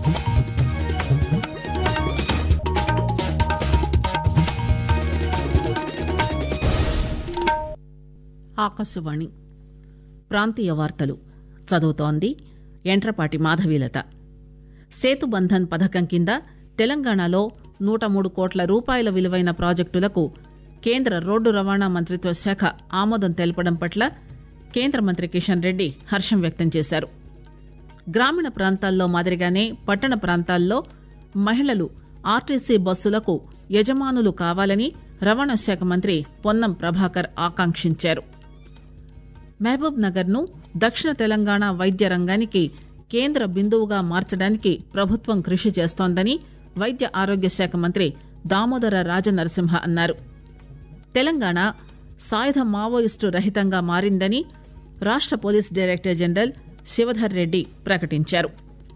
ఆకాశవాణి ప్రాంతీయ వార్తలు చదువుతోంది ఎంట్రపాటి మాధవీలత సేతుబంధన్ పథకం కింద తెలంగాణలో నూట మూడు కోట్ల రూపాయల విలువైన ప్రాజెక్టులకు కేంద్ర రోడ్డు రవాణా మంత్రిత్వ శాఖ ఆమోదం తెలపడం పట్ల కేంద్ర మంత్రి కిషన్ రెడ్డి హర్షం వ్యక్తం చేశారు గ్రామీణ ప్రాంతాల్లో మాదిరిగానే పట్టణ ప్రాంతాల్లో మహిళలు ఆర్టీసీ బస్సులకు యజమానులు కావాలని రవాణా శాఖ మంత్రి పొన్నం ప్రభాకర్ ఆకాంక్షించారు మహబూబ్ నగర్ ను దక్షిణ తెలంగాణ వైద్య రంగానికి కేంద్ర బిందువుగా మార్చడానికి ప్రభుత్వం కృషి చేస్తోందని వైద్య ఆరోగ్య శాఖ మంత్రి దామోదర రాజనరసింహ అన్నారు తెలంగాణ సాయుధ మావోయిస్టు రహితంగా మారిందని రాష్ట police director general Shivadhar Reddy ప్రకటించారు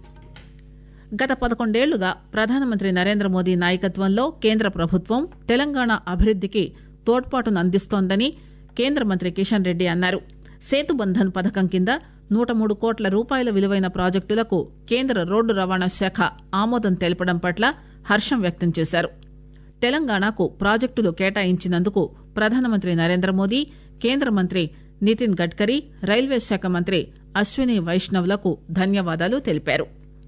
గత పదకొండేళ్లుగా ప్రధానమంత్రి నరేంద్ర మోదీ నాయకత్వంలో కేంద్ర ప్రభుత్వం తెలంగాణ అభివృద్దికి తోడ్పాటును అందిస్తోందని కేంద్ర మంత్రి కిషన్ రెడ్డి అన్నారు సేతుబంధన్ పథకం కింద నూట మూడు కోట్ల రూపాయల విలువైన ప్రాజెక్టులకు కేంద్ర రోడ్డు రవాణా శాఖ ఆమోదం తెలపడం పట్ల హర్షం వ్యక్తం చేశారు తెలంగాణకు ప్రాజెక్టులు కేటాయించినందుకు ప్రధానమంత్రి నరేంద్ర మోదీ కేంద్ర మంత్రి నితిన్ గడ్కరీ రైల్వే శాఖ మంత్రి అశ్విని వైష్ణవ్లకు ధన్యవాదాలు తెలిపారు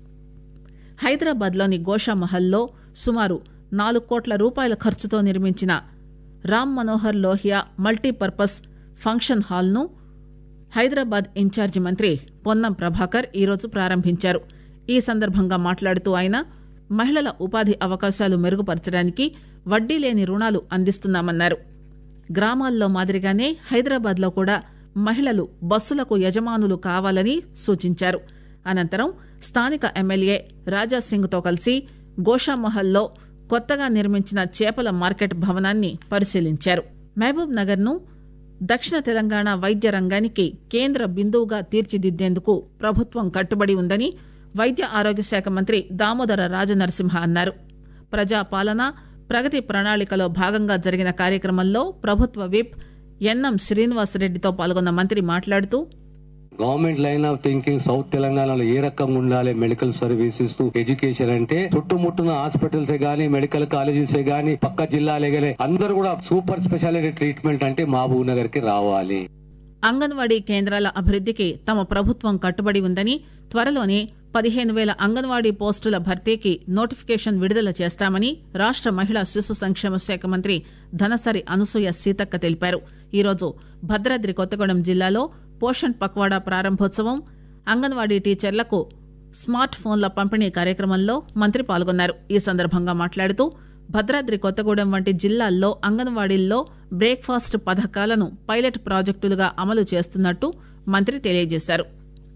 హైదరాబాద్లోని గోషామహల్లో సుమారు నాలుగు కోట్ల రూపాయల ఖర్చుతో నిర్మించిన రామ్ మనోహర్ లోహియా మల్టీపర్పస్ ఫంక్షన్ హాల్ను హైదరాబాద్ ఇన్ఛార్జి మంత్రి పొన్నం ప్రభాకర్ ఈరోజు ప్రారంభించారు ఈ సందర్భంగా మాట్లాడుతూ ఆయన మహిళల ఉపాధి అవకాశాలు మెరుగుపరచడానికి వడ్డీ లేని రుణాలు అందిస్తున్నామన్నారు గ్రామాల్లో మాదిరిగానే హైదరాబాద్లో కూడా మహిళలు బస్సులకు యజమానులు కావాలని సూచించారు అనంతరం స్థానిక ఎమ్మెల్యే రాజాసింగ్తో కలిసి గోషామహల్లో కొత్తగా నిర్మించిన చేపల మార్కెట్ భవనాన్ని పరిశీలించారు మహబూబ్ నగర్ ను దక్షిణ తెలంగాణ వైద్య రంగానికి కేంద్ర బిందువుగా తీర్చిదిద్దేందుకు ప్రభుత్వం కట్టుబడి ఉందని వైద్య ఆరోగ్య శాఖ మంత్రి దామోదర రాజనరసింహ అన్నారు ప్రజాపాలన ప్రగతి ప్రణాళికలో భాగంగా జరిగిన కార్యక్రమంలో ప్రభుత్వ విప్ ఎన్ఎం శ్రీనివాసరెడ్డితో పాల్గొన్న మంత్రి మాట్లాడుతూ government line of thinking south తెలంగాణలో ఏ రకంగా ఉండాలి మెడికల్ సర్వీసెస్ ఎడ్యుకేషన్ అంటే చుట్టుముట్టున్న హాస్పిటల్స్ గానీ మెడికల్ కాలేజెస్ గానీ పక్క జిల్లాలే గానీ అందరూ కూడా సూపర్ స్పెషాలిటీ ట్రీట్మెంట్ అంటే మహబూబ్ నగర్ కి రావాలి అంగన్వాడీ కేంద్రాల అభివృద్దికి తమ ప్రభుత్వం కట్టుబడి ఉందని త్వరలోనే పదిహేను వేల అంగన్వాడీ పోస్టుల భర్తీకి నోటిఫికేషన్ విడుదల చేస్తామని రాష్ట మహిళా శిశు సంక్షేమ శాఖ మంత్రి ధనసరి అనసూయ సీతక్క తెలిపారు ఈరోజు భద్రాద్రి కొత్తగూడెం జిల్లాలో పోషణ్ పక్వాడా ప్రారంభోత్సవం అంగన్వాడీ టీచర్లకు స్మార్ట్ ఫోన్ల పంపిణీ కార్యక్రమంలో మంత్రి పాల్గొన్నారు ఈ సందర్భంగా మాట్లాడుతూ భద్రాద్రి కొత్తగూడెం వంటి జిల్లాల్లో అంగన్వాడీల్లో బ్రేక్ఫాస్ట్ పథకాలను పైలట్ ప్రాజెక్టులుగా అమలు చేస్తున్నట్టు మంత్రి తెలియజేశారు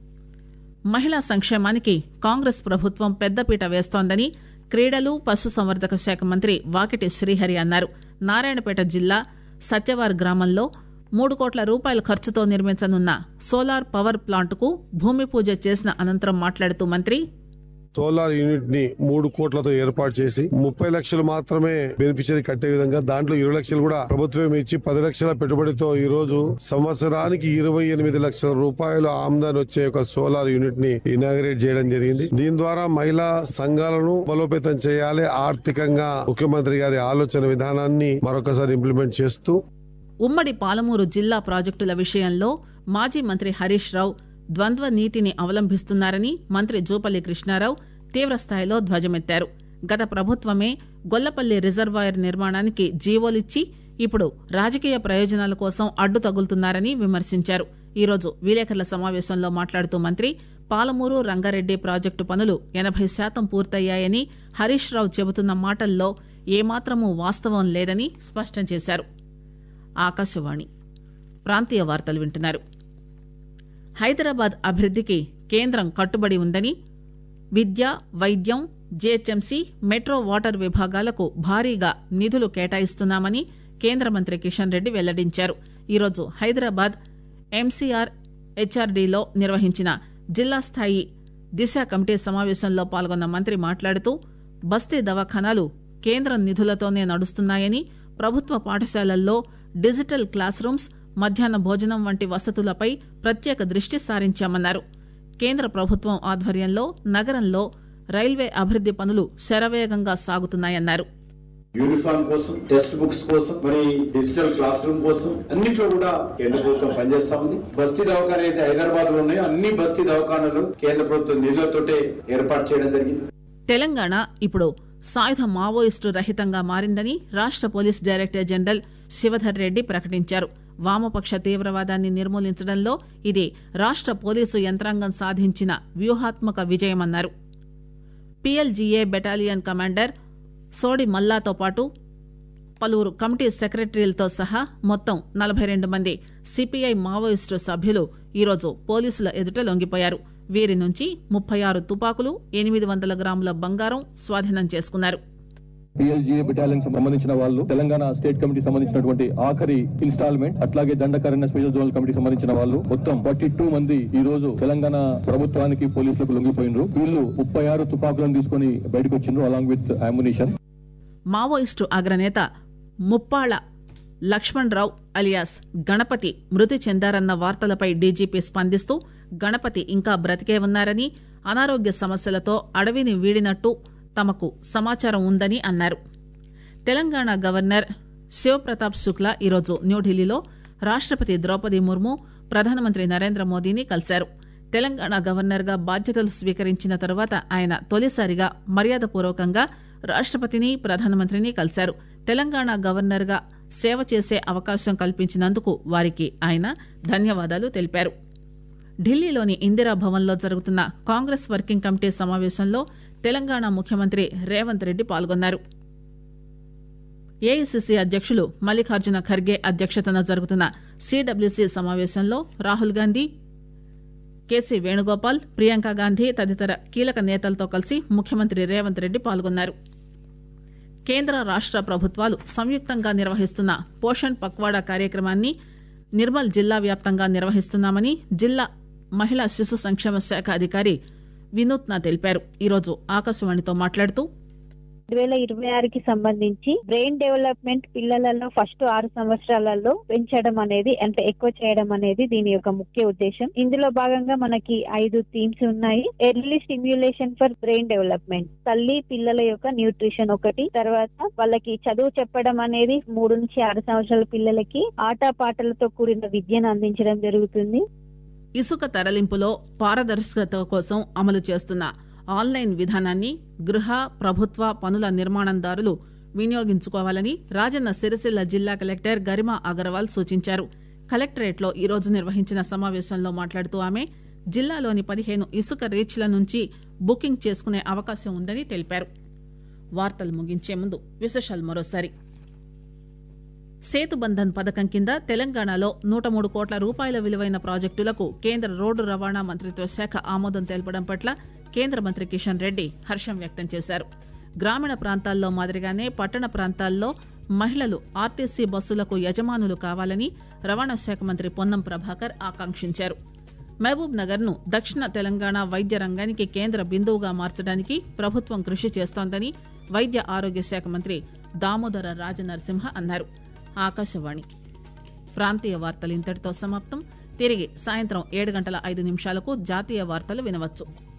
మహిళా సంక్షేమానికి కాంగ్రెస్ ప్రభుత్వం పెద్దపీట వేస్తోందని క్రీడలు పశుసంవర్ధక శాఖ మంత్రి వాకిటి శ్రీహరి అన్నారు నారాయణపేట జిల్లా సత్యవార్ గ్రామంలో మూడు కోట్ల రూపాయల ఖర్చుతో నిర్మించనున్న సోలార్ పవర్ ప్లాంట్కు భూమి పూజ చేసిన అనంతరం మాట్లాడుతూ మంత్రి సోలార్ యూనిట్ ని మూడు కోట్లతో ఏర్పాటు చేసి ముప్పై లక్షలు మాత్రమే బెనిఫిషరీ కట్టే విధంగా దాంట్లో ఇరవై లక్షలు కూడా ప్రభుత్వం ఇచ్చి పది లక్షల పెట్టుబడితో ఈ రోజు సంవత్సరానికి ఇరవై ఎనిమిది లక్షల రూపాయలు ఆమ్దాని వచ్చే ఒక సోలార్ యూనిట్ ని ఇనాగరేట్ చేయడం జరిగింది దీని ద్వారా మహిళా సంఘాలను బలోపేతం చేయాలి ఆర్థికంగా ముఖ్యమంత్రి గారి ఆలోచన విధానాన్ని మరొకసారి ఇంప్లిమెంట్ చేస్తూ ఉమ్మడి పాలమూరు జిల్లా ప్రాజెక్టుల విషయంలో మాజీ మంత్రి హరీష్ రావు ద్వంద్వ నీతిని అవలంబిస్తున్నారని మంత్రి జూపల్లి కృష్ణారావు తీవ్రస్థాయిలో ధ్వజమెత్తారు గత ప్రభుత్వమే గొల్లపల్లి రిజర్వాయర్ నిర్మాణానికి జీవోలిచ్చి ఇప్పుడు రాజకీయ ప్రయోజనాల కోసం అడ్డు తగులుతున్నారని విమర్శించారు ఈరోజు విలేకరుల సమావేశంలో మాట్లాడుతూ మంత్రి పాలమూరు రంగారెడ్డి ప్రాజెక్టు పనులు ఎనభై శాతం పూర్తయ్యాయని హరీష్ రావు చెబుతున్న మాటల్లో ఏమాత్రమూ వాస్తవం లేదని స్పష్టం చేశారు ఆకాశవాణి ప్రాంతీయ వార్తలు వింటున్నారు హైదరాబాద్ అభివృద్దికి కేంద్రం కట్టుబడి ఉందని విద్య వైద్యం జీహెచ్ఎంసీ మెట్రో వాటర్ విభాగాలకు భారీగా నిధులు కేటాయిస్తున్నామని కేంద్ర మంత్రి కిషన్ రెడ్డి వెల్లడించారు ఈరోజు హైదరాబాద్ ఎంసీఆర్ హెచ్ఆర్డీలో నిర్వహించిన జిల్లా స్థాయి దిశ కమిటీ సమావేశంలో పాల్గొన్న మంత్రి మాట్లాడుతూ బస్తీ దవాఖానాలు కేంద్రం నిధులతోనే నడుస్తున్నాయని ప్రభుత్వ పాఠశాలల్లో డిజిటల్ క్లాస్ రూమ్స్ మధ్యాహ్న భోజనం వంటి వసతులపై ప్రత్యేక దృష్టి సారించామన్నారు కేంద్ర ప్రభుత్వం ఆధ్వర్యంలో నగరంలో రైల్వే అభివృద్ది పనులు శరవేగంగా సాగుతున్నాయన్నారు యూనిఫామ్ కోసం టెక్స్ట్ బుక్స్ కోసం మరి డిజిటల్ క్లాస్ రూమ్ కోసం అన్నిట్లో కూడా కేంద్ర ప్రభుత్వం పనిచేస్తా ఉంది బస్తీ దవాఖాన అయితే హైదరాబాద్ లో ఉన్నాయో అన్ని బస్తీ దవాఖానాలు కేంద్ర ప్రభుత్వం నిధులతోటే ఏర్పాటు చేయడం జరిగింది తెలంగాణ ఇప్పుడు సాయుధ మావోయిస్టు రహితంగా మారిందని రాష్ట police director general Shivadhar Reddy ప్రకటించారు వామపక్ష తీవ్రవాదాన్ని నిర్మూలించడంలో ఇది రాష్ట పోలీసు యంత్రాంగం సాధించిన వ్యూహాత్మక విజయమన్నారు పీఎల్జీఏ బెటాలియన్ కమాండర్ సోడి మల్లాతో పాటు పలువురు కమిటీ సెక్రటరీలతో సహా మొత్తం నలభై రెండు మంది సిపిఐ మావోయిస్టు సభ్యులు ఈరోజు పోలీసుల ఎదుట లొంగిపోయారు వీరి నుంచి ముప్పై ఆరు తుపాకులు ఎనిమిది వందల గ్రాముల బంగారం స్వాధీనం చేసుకున్నారు పిఎల్జీఏ బెటాలియన్ సంబంధించిన వాళ్ళు తెలంగాణ స్టేట్ కమిటీ సంబంధించినటువంటి ఆఖరి ఇన్స్టాల్మెంట్ అట్లాగే దండకారణ్య స్పెషల్ జోనల్ కమిటీ సంబంధించిన వాళ్ళు మొత్తం ఫార్టీ టూ మంది ఈ రోజు తెలంగాణ ప్రభుత్వానికి పోలీసులకు లొంగిపోయినరు వీళ్ళు ముప్పై ఆరు తుపాకులను తీసుకొని బయటకు వచ్చిండ్రు అలాంగ్ విత్ అమ్యునిషన్ మావోయిస్టు అగ్రనేత ముప్పాళ్ల లక్ష్మణ్ రావు అలియాస్ గణపతి మృతి చెందారన్న వార్తలపై డీజీపీ స్పందిస్తూ గణపతి ఇంకా బ్రతికే ఉన్నారని అనారోగ్య సమస్యలతో అడవిని వీడినట్టు తమకు సమాచారం ఉందని అన్నారు తెలంగాణ గవర్నర్ శివప్రతాప్ శుక్లా ఈరోజు న్యూఢిల్లీలో రాష్టపతి ద్రౌపది ముర్ము ప్రధానమంత్రి నరేంద్ర మోదీని కలిశారు తెలంగాణ గవర్నర్గా బాధ్యతలు స్వీకరించిన తర్వాత ఆయన తొలిసారిగా మర్యాదపూర్వకంగా రాష్టపతిని ప్రధానమంత్రిని కలిశారు తెలంగాణ గవర్నర్గా సేవ చేసే అవకాశం కల్పించినందుకు వారికి ఆయన ధన్యవాదాలు తెలిపారు ఢిల్లీలోని ఇందిరా భవన్లో జరుగుతున్న కాంగ్రెస్ వర్కింగ్ కమిటీ సమావేశంలో తెలంగాణ ముఖ్యమంత్రి రేవంత్ రెడ్డి పాల్గొన్నారు ఏఐసిసి అధ్యక్షులు మల్లికార్జున ఖర్గే అధ్యక్షతన జరుగుతున్న సిడబ్ల్యూసి సమావేశంలో రాహుల్ గాంధీ కేసీ వేణుగోపాల్ ప్రియాంక గాంధీ తదితర కీలక నేతలతో కలిసి ముఖ్యమంత్రి రేవంత్ రెడ్డి పాల్గొన్నారు కేంద్ర రాష్ట ప్రభుత్వాలు సంయుక్తంగా నిర్వహిస్తున్న పోషణ్ పక్వాడా కార్యక్రమాన్ని నిర్మల్ జిల్లా వ్యాప్తంగా నిర్వహిస్తున్నామని జిల్లా మహిళా శిశు సంక్షేమ శాఖ అధికారి వినూత్న తెలిపారు ఈరోజు ఆకాశవాణితో మాట్లాడుతూ రెండు వేల ఇరవై ఆరుకి సంబంధించి బ్రెయిన్ డెవలప్మెంట్ పిల్లలలో ఫస్ట్ ఆరు సంవత్సరాలలో పెంచడం అనేది అంటే ఎక్కువ చేయడం అనేది దీని యొక్క ముఖ్య ఉద్దేశం ఇందులో భాగంగా మనకి ఐదు థీమ్స్ ఉన్నాయి early stimulation for brain development తల్లి పిల్లల యొక్క న్యూట్రిషన్ ఒకటి తర్వాత వాళ్ళకి చదువు చెప్పడం అనేది మూడు నుంచి ఆరు సంవత్సరాల పిల్లలకి ఆట పాటలతో కూడిన విద్యను అందించడం జరుగుతుంది ఇసుక తరలింపులో పారదర్శకత కోసం అమలు చేస్తున్న ఆన్లైన్ విధానాన్ని గృహ ప్రభుత్వ పనుల నిర్మాణందారులు వినియోగించుకోవాలని రాజన్న సిరిసిల్ల జిల్లా కలెక్టర్ గరిమా అగర్వాల్ సూచించారు కలెక్టరేట్లో ఈరోజు నిర్వహించిన సమావేశంలో మాట్లాడుతూ ఆమె జిల్లాలోని పదిహేను ఇసుక రీచ్ల నుంచి బుకింగ్ చేసుకునే అవకాశం ఉందని తెలిపారు వార్తలు ముగించే ముందు విశేషాలు మరోసారి సేతుబంధన్ పథకం కింద తెలంగాణలో నూట మూడు కోట్ల రూపాయల విలువైన ప్రాజెక్టులకు కేంద్ర రోడ్డు రవాణా మంత్రిత్వ శాఖ ఆమోదం తెలపడం పట్ల కేంద్ర మంత్రి కిషన్ రెడ్డి హర్షం వ్యక్తం చేశారు గ్రామీణ ప్రాంతాల్లో మాదిరిగానే పట్టణ ప్రాంతాల్లో మహిళలు ఆర్టీసీ బస్సులకు యజమానులు కావాలని రవాణా శాఖ మంత్రి పొన్నం ప్రభాకర్ ఆకాంక్షించారు మహబూబ్ నగర్ ను దక్షిణ తెలంగాణ వైద్య రంగానికి కేంద్ర బిందువుగా మార్చడానికి ప్రభుత్వం కృషి చేస్తోందని వైద్య ఆరోగ్య శాఖ మంత్రి దామోదర రాజనరసింహ అన్నారు ఆకాశవాణి ప్రాంతీయ వార్తలు ఇంతటితో సమాప్తం తిరిగి సాయంత్రం ఏడు గంటల ఐదు నిమిషాలకు జాతీయ వార్తలు వినవచ్చు